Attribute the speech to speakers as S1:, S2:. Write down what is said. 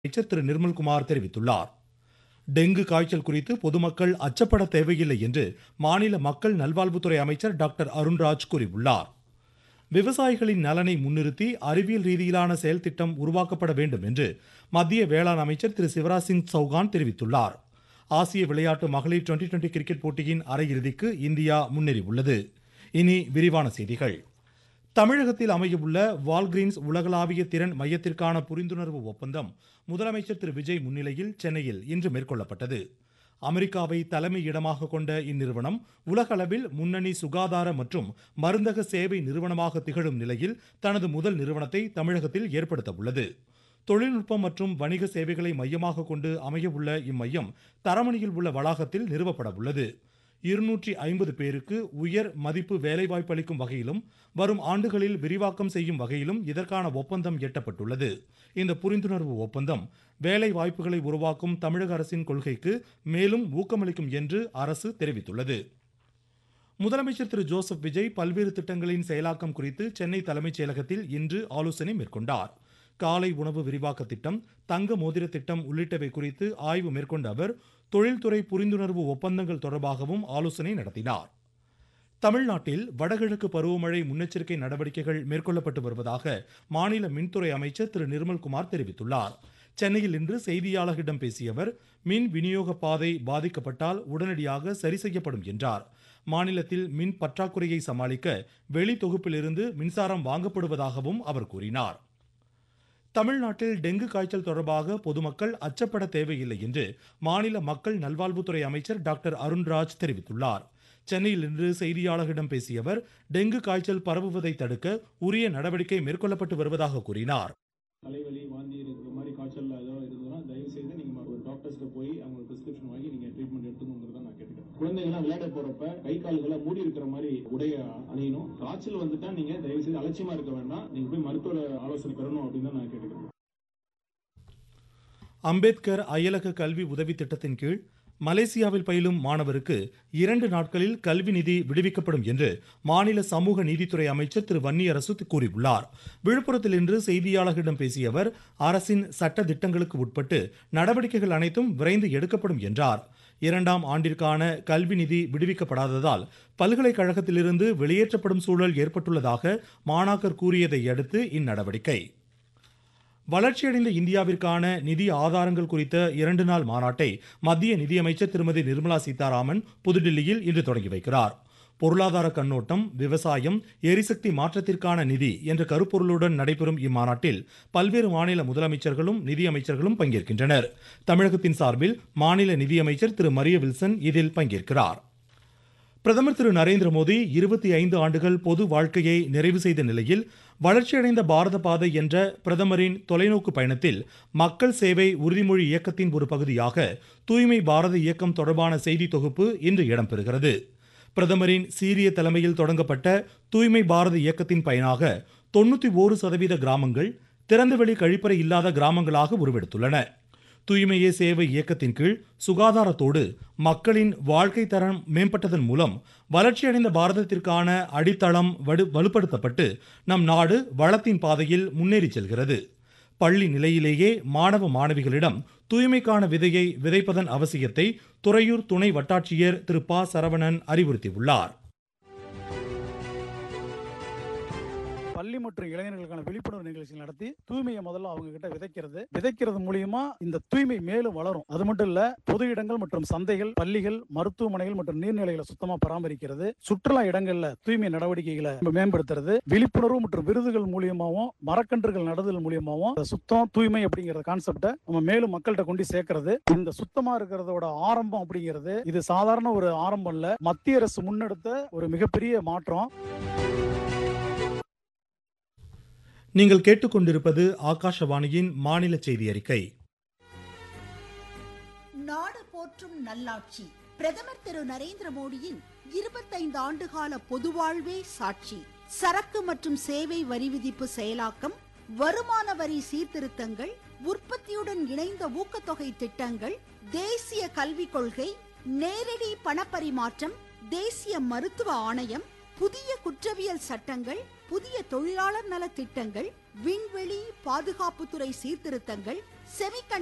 S1: அமைச்சர் திரு நிர்மல்குமார் தெரிவித்துள்ளார் டெங்கு காய்ச்சல் குறித்து பொதுமக்கள் அச்சப்பட தேவையில்லை என்று மாநில மக்கள் நல்வாழ்வுத்துறை அமைச்சர் டாக்டர் அருண்ராஜ் கூறியுள்ளார் விவசாயிகளின் நலனை முன்னிறுத்தி அறிவியல் ரீதியிலான செயல் திட்டம் உருவாக்கப்பட வேண்டும் என்று மத்திய வேளாண் அமைச்சர் திரு சிவராஜ் சிங் சௌகான் தெரிவித்துள்ளார் ஆசிய விளையாட்டு மகளிர் டுவெண்டி டுவெண்டி கிரிக்கெட் போட்டியின் அரையிறுதிக்கு இந்தியா முன்னேறியுள்ளது இனி விரிவான செய்திகள் தமிழகத்தில் அமையவுள்ள வால்கிரீன்ஸ் உலகளாவிய திறன் மையத்திற்கான புரிந்துணர்வு ஒப்பந்தம் முதலமைச்சர் திரு விஜய் முன்னிலையில் சென்னையில் இன்று மேற்கொள்ளப்பட்டது அமெரிக்காவை தலைமை இடமாக கொண்ட இந்நிறுவனம் உலக அளவில் முன்னணி சுகாதார மற்றும் மருந்தக சேவை நிறுவனமாக திகழும் நிலையில் தனது முதல் நிறுவனத்தை தமிழகத்தில் ஏற்படுத்த உள்ளது தொழில்நுட்பம் மற்றும் வணிக சேவைகளை மையமாக கொண்டு அமையவுள்ள இம்மையம் தரமணியில் உள்ள வளாகத்தில் நிறுவப்பட உள்ளது இருநூற்றி ஐம்பது பேருக்கு உயர் மதிப்பு வேலைவாய்ப்பு அளிக்கும் வகையிலும் வரும் ஆண்டுகளில் விரிவாக்கம் செய்யும் வகையிலும் இதற்கான ஒப்பந்தம் எட்டப்பட்டுள்ளது இந்த புரிந்துணர்வு ஒப்பந்தம் வேலை வாய்ப்புகளை உருவாக்கும் தமிழக அரசின் கொள்கைக்கு மேலும் ஊக்கமளிக்கும் என்று அரசு தெரிவித்துள்ளது முதலமைச்சர் திரு ஜோசப் விஜய் பல்வேறு திட்டங்களின் செயலாக்கம் குறித்து சென்னை தலைமைச் செயலகத்தில் இன்று ஆலோசனை மேற்கொண்டார் காலை உணவு விரிவாக்க திட்டம் தங்க மோதிர திட்டம் உள்ளிட்டவை குறித்து ஆய்வு மேற்கொண்ட அவர் தொழில்துறை புரிந்துணர்வு ஒப்பந்தங்கள் தொடர்பாகவும் ஆலோசனை நடத்தினார் தமிழ்நாட்டில் வடகிழக்கு பருவமழை முன்னெச்சரிக்கை நடவடிக்கைகள் மேற்கொள்ளப்பட்டு வருவதாக மாநில மின்துறை அமைச்சர் திரு நிர்மல்குமார் தெரிவித்துள்ளார் சென்னையில் இன்று செய்தியாளர்களிடம் பேசிய அவர் மின் விநியோக பாதை பாதிக்கப்பட்டால் உடனடியாக சரி செய்யப்படும் என்றார் மாநிலத்தில் மின் பற்றாக்குறையை சமாளிக்க வெளி தொகுப்பிலிருந்து மின்சாரம் வாங்கப்படுவதாகவும் அவர் கூறினார் தமிழ்நாட்டில் டெங்கு காய்ச்சல் தொடர்பாக பொதுமக்கள் அச்சப்பட தேவையில்லை என்று மாநில மக்கள் நல்வாழ்வுத்துறை அமைச்சர் டாக்டர் அருண்ராஜ் தெரிவித்துள்ளார் சென்னையில் இன்று செய்தியாளர்களிடம் பேசிய அவர் டெங்கு காய்ச்சல் பரவுவதை தடுக்க உரிய நடவடிக்கை மேற்கொள்ளப்பட்டு வருவதாக கூறினார்
S2: தலைவலி வாந்தி இருக்கிற மாதிரி காய்ச்சல் ஏதோ இருந்ததுன்னா தயவு செய்து நீங்க ஒரு டாக்டர்ஸ்க்கு போய் அவங்க பிரிஸ்கிரிப்ஷன் வாங்கி நீங்க ட்ரீட்மெண்ட் எடுத்துக்கணுங்கிறத நான் கேட்டுக்கிறேன் குழந்தைங்களாம் விளையாட போறப்ப கை கால்களை மூடி இருக்கிற மாதிரி உடைய அணியணும் காய்ச்சல் வந்துட்டா நீங்க தயவு செய்து அலட்சியமா இருக்க வேண்டாம் நீங்க போய் மருத்துவ ஆலோசனை பெறணும் அப்படின்னு தான் நான் கேட்டுக்கிறேன்
S1: அம்பேத்கர் அயலக கல்வி உதவி திட்டத்தின் கீழ் மலேசியாவில் பயிலும் மாணவருக்கு இரண்டு நாட்களில் கல்வி நிதி விடுவிக்கப்படும் என்று மாநில சமூக நீதித்துறை அமைச்சர் திரு வன்னியரசு கூறியுள்ளார் விழுப்புரத்தில் இன்று செய்தியாளர்களிடம் பேசிய அவர் அரசின் சட்ட திட்டங்களுக்கு உட்பட்டு நடவடிக்கைகள் அனைத்தும் விரைந்து எடுக்கப்படும் என்றார் இரண்டாம் ஆண்டிற்கான கல்வி நிதி விடுவிக்கப்படாததால் பல்கலைக்கழகத்திலிருந்து வெளியேற்றப்படும் சூழல் ஏற்பட்டுள்ளதாக மாணாக்கர் கூறியதை அடுத்து இந்நடவடிக்கை வளர்ச்சியடைந்த இந்தியாவிற்கான நிதி ஆதாரங்கள் குறித்த இரண்டு நாள் மாநாட்டை மத்திய நிதியமைச்சர் திருமதி நிர்மலா சீதாராமன் புதுடில்லியில் இன்று தொடங்கி வைக்கிறார் பொருளாதார கண்ணோட்டம் விவசாயம் எரிசக்தி மாற்றத்திற்கான நிதி என்ற கருப்பொருளுடன் நடைபெறும் இம்மாநாட்டில் பல்வேறு மாநில முதலமைச்சர்களும் நிதியமைச்சர்களும் பங்கேற்கின்றனர் தமிழகத்தின் சார்பில் மாநில நிதியமைச்சர் திரு மரிய வில்சன் இதில் பங்கேற்கிறார் பிரதமர் திரு நரேந்திர மோடி இருபத்தி ஐந்து ஆண்டுகள் பொது வாழ்க்கையை நிறைவு செய்த நிலையில் வளர்ச்சியடைந்த பாரத பாதை என்ற பிரதமரின் தொலைநோக்கு பயணத்தில் மக்கள் சேவை உறுதிமொழி இயக்கத்தின் ஒரு பகுதியாக தூய்மை பாரத இயக்கம் தொடர்பான செய்தி தொகுப்பு இன்று இடம்பெறுகிறது பிரதமரின் சீரிய தலைமையில் தொடங்கப்பட்ட தூய்மை பாரத இயக்கத்தின் பயனாக தொண்ணூத்தி ஓரு சதவீத கிராமங்கள் திறந்தவெளி கழிப்பறை இல்லாத கிராமங்களாக உருவெடுத்துள்ளன தூய்மையே சேவை இயக்கத்தின் கீழ் சுகாதாரத்தோடு மக்களின் வாழ்க்கை தரம் மேம்பட்டதன் மூலம் வளர்ச்சியடைந்த பாரதத்திற்கான அடித்தளம் வடு வலுப்படுத்தப்பட்டு நம் நாடு வளத்தின் பாதையில் முன்னேறி செல்கிறது பள்ளி நிலையிலேயே மாணவ மாணவிகளிடம் தூய்மைக்கான விதையை விதைப்பதன் அவசியத்தை துறையூர் துணை வட்டாட்சியர் திரு ப சரவணன் அறிவுறுத்தியுள்ளார்
S3: பள்ளி மற்றும் இளைஞர்களுக்கான விழிப்புணர்வு நிகழ்ச்சி நடத்தி தூய்மையை முதல்ல அவங்க கிட்ட விதைக்கிறது விதைக்கிறது மூலியமா இந்த தூய்மை மேலும் வளரும் அது மட்டும் இல்ல பொது இடங்கள் மற்றும் சந்தைகள் பள்ளிகள் மருத்துவமனைகள் மற்றும் நீர்நிலைகளை சுத்தமா பராமரிக்கிறது சுற்றுலா இடங்கள்ல தூய்மை நடவடிக்கைகளை மேம்படுத்துறது விழிப்புணர்வு மற்றும் விருதுகள் மூலியமாவும் மரக்கன்றுகள் நடுதல் மூலியமாவும் சுத்தம் தூய்மை அப்படிங்கிற கான்செப்டை நம்ம மேலும் மக்கள்கிட்ட கொண்டு சேர்க்கறது இந்த சுத்தமா இருக்கிறதோட ஆரம்பம் அப்படிங்கிறது இது சாதாரண ஒரு ஆரம்பம் இல்ல மத்திய அரசு முன்னெடுத்த ஒரு மிகப்பெரிய மாற்றம்
S1: நீங்கள் கேட்டுக்கொண்டிருப்பது ஆகாஷவாணியின் மாநில செய்தி அறிக்கை
S4: நாடு போற்றும் நல்லாட்சி பிரதமர் திரு நரேந்திர மோடியின் இருபத்தைந்து ஆண்டுகால பொதுவாழ்வே சாட்சி சரக்கு மற்றும் சேவை வரி விதிப்பு செயலாக்கம் வருமான வரி சீர்திருத்தங்கள் உற்பத்தியுடன் இணைந்த ஊக்கத்தொகை திட்டங்கள் தேசிய கல்விக் கொள்கை நேரடி பணப்பரிமாற்றம் தேசிய மருத்துவ ஆணையம் புதிய குற்றவியல் சட்டங்கள் புதிய தொழிலாளர் நல திட்டங்கள் விண்வெளி பாதுகாப்புத்துறை சீர்திருத்தங்கள் செமிகண்டக்டர்